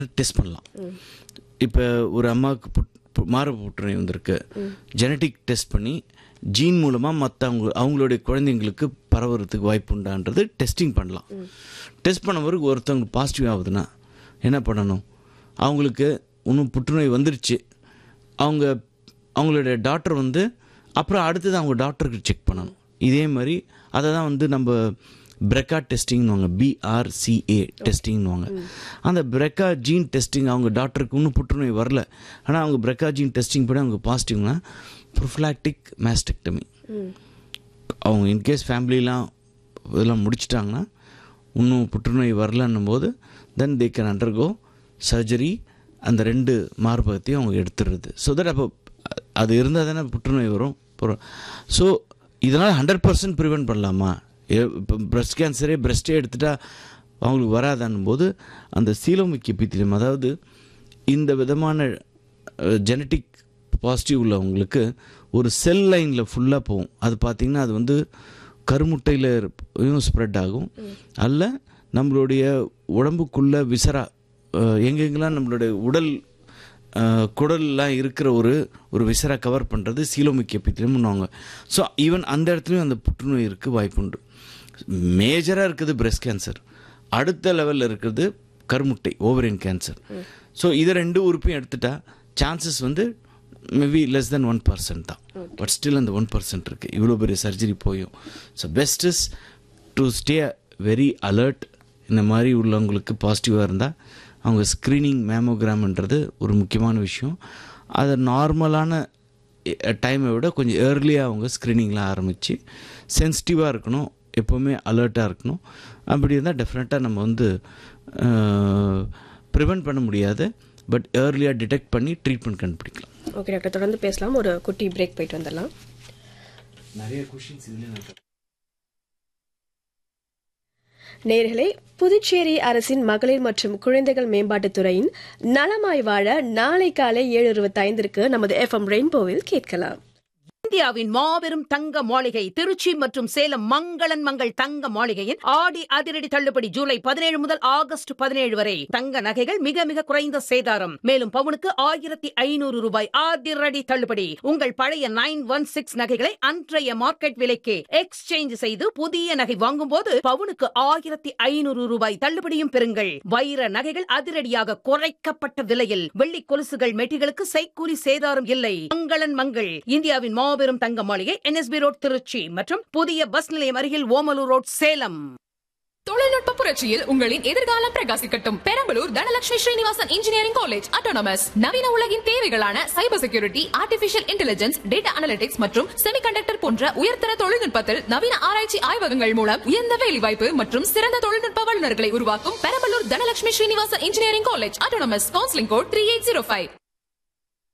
test பண்ணலாம் இப்போ ஒரு அம்மாவுக்கு புட்- பு- மார்பு புற்றுநோய் வந்திருக்கு ஜெனட்டிக் டெஸ்ட் பண்ணி ஜீன் மூலமாக மற்ற அவங்க அவங்களுடைய குழந்தைங்களுக்கு பரவுறதுக்கு வாய்ப்பு உண்டான்றது டெஸ்டிங் பண்ணலாம் டெஸ்ட் பண்ண பிறகு ஒருத்தவங்க பாசிட்டிவ் ஆகுதுன்னா என்ன பண்ணணும் அவங்களுக்கு இன்னும் புற்றுநோய் வந்துருச்சு அவங்க அவங்களுடைய டாக்டர் வந்து அப்புறம் அடுத்தது அவங்க டாக்டருக்கு செக் பண்ணணும் இதே மாதிரி அதை தான் வந்து நம்ம பிரெக்கா டெஸ்டிங்னுவாங்க பிஆர்சிஏ டெஸ்டிங்னுவாங்க அந்த பிரெக்கா ஜீன் டெஸ்டிங் அவங்க டாக்டருக்கு இன்னும் புற்றுநோய் வரல ஆனால் அவங்க பிரெக்கா ஜீன் டெஸ்டிங் பண்ணி அவங்க பாசிட்டிவ்னா ப்ரொஃபிலாக்டிக் மேஸ்டெக்டமி அவங்க இன்கேஸ் ஃபேமிலிலாம் இதெல்லாம் முடிச்சிட்டாங்கன்னா இன்னும் புற்றுநோய் வரலன்னும் போது then they can undergo surgery அந்த ரெண்டு மார்பகத்தையும் அவங்க எடுத்துடுறது ஸோ தட் அப்போ அது இருந்தால் தானே புற்றுநோய் வரும் ஸோ இதனால் ஹண்ட்ரட் பர்சன்ட் ப்ரிவெண்ட் பண்ணலாமா இப்போ பிரஸ்ட் கேன்சரே பிரஸ்ட்டே எடுத்துட்டா அவங்களுக்கு வராதான்னும் போது அந்த சீலோமிக் எபித்திலியம் அதாவது இந்த விதமான ஜெனட்டிக் பாசிட்டிவ் உள்ளவங்களுக்கு ஒரு செல் லைனில் ஃபுல்லாக போகும் அது பார்த்திங்கன்னா அது வந்து கருமுட்டையிலும் ஸ்ப்ரெட் ஆகும் அல்ல நம்மளுடைய உடம்புக்குள்ள விசரா அஹ், எங்கெங்கெல்லாம் நம்மளுடைய உடல் அஹ், குடல்லாம் இருக்கிற ஒரு ஒரு விசரா கவர் பண்ணுறது சீலோமிக் எப்பித்திலியம்னுவாங்க ஸோ ஈவன் அந்த இடத்துலையும் அந்த புற்றுநோய் இருக்க வாய்ப்புண்டு மேஜராக இருக்குது பிரஸ்ட் கேன்சர் அடுத்த லெவலில் இருக்கிறது கருமுட்டை ஓவரியன் கேன்சர் ஸோ இது ரெண்டு உறுப்பையும் எடுத்துட்டா சான்சஸ் வந்து maybe less then one percent தான் பட் ஸ்டில் அந்த ஒன் பர்சன்ட் இருக்குது இவ்வளோ பெரிய சர்ஜரி போயும் so best is to stay very alert இந்த மாதிரி உள்ளவங்களுக்கு பாசிட்டிவாக இருந்தால் அவங்க ஸ்க்ரீனிங் மேமோகிராம்ன்றது ஒரு முக்கியமான விஷயம் அது நார்மலான டைமை விட கொஞ்சம் ஏர்லியாக அவங்க ஸ்க்ரீனிங்லாம் ஆரம்பித்து சென்சிட்டிவாக இருக்கணும் எப்போவுமே அலர்ட்டாக இருக்கணும் அப்படி இருந்தால் டெஃபினட்டாக நம்ம வந்து ப்ரிவெண்ட் பண்ண முடியாது பட் ஏர்லியாக டிடெக்ட் பண்ணி ட்ரீட்மெண்ட் கண்டுபிடிக்கலாம் ஓகே டாக்டர் தொடர்ந்து பேசலாம் ஒரு குட்டி பிரேக் போயிட்டு வந்துடலாம் நிறைய கொஷின்ஸ் இதுலேயே நேர்களே புதுச்சேரி அரசின் மகளிர் மற்றும் குழந்தைகள் மேம்பாட்டுத் துறையின் நலமாய் வாழ நாளை காலை ஏழு இருபத்தைந்திற்கு நமது எஃப்எம் ரெயின்போவில் கேட்கலாம் இந்தியாவின் மாபெரும் தங்க மாளிகை திருச்சி மற்றும் சேலம் மங்களன் மங்கள் தங்க மாளிகையின் ஆடி அதிரடி தள்ளுபடி ஜூலை பதினேழு முதல் ஆகஸ்ட் பதினேழு வரை தங்க நகைகள் மிக மிக குறைந்த சேதாரம் மேலும் பவுனுக்கு ஆயிரத்தி ஐநூறு ரூபாய் அதிரடி தள்ளுபடி உங்கள் பழைய நைன் ஒன் சிக்ஸ் நகைகளை அன்றைய மார்க்கெட் விலைக்கு எக்ஸ்சேஞ்ச் செய்து புதிய நகை வாங்கும் போது பவுனுக்கு ஆயிரத்தி ஐநூறு ரூபாய் தள்ளுபடியும் பெறுங்கள் வைர நகைகள் அதிரடியாக குறைக்கப்பட்ட விலையில் வெள்ளி கொலுசுகள் மெட்டிகளுக்கு செய்கூலி சேதாரம் இல்லை மங்களன் மங்கள் இந்தியாவின் மாபெரும் தங்க மாளிகை என்எஸ்பி ரோட் திருச்சி மற்றும் புதிய பஸ் நிலையம் அருகில் ஓமலூர் ரோட் சேலம் தொழில்நுட்ப புரட்சியில் உங்களின் எதிர்காலம் பிரகாசிக்கட்டும் Perambalur Dhanalakshmi Srinivasan engineering college autonomous நவீன உலகின் தேவைகளான cyber security artificial intelligence data analytics மற்றும் செமிகண்டக்டர் போன்ற உயர்தர தொழில்நுட்பத்தில் நவீன ஆராய்ச்சி ஆய்வகங்கள் மூலம் உயர்ந்த வேலைவாய்ப்பு மற்றும் சிறந்த தொழில்நுட்ப வல்லுநர்களை உருவாக்கும் Perambalur Dhanalakshmi Srinivasan engineering college autonomous counselling code three eight zero five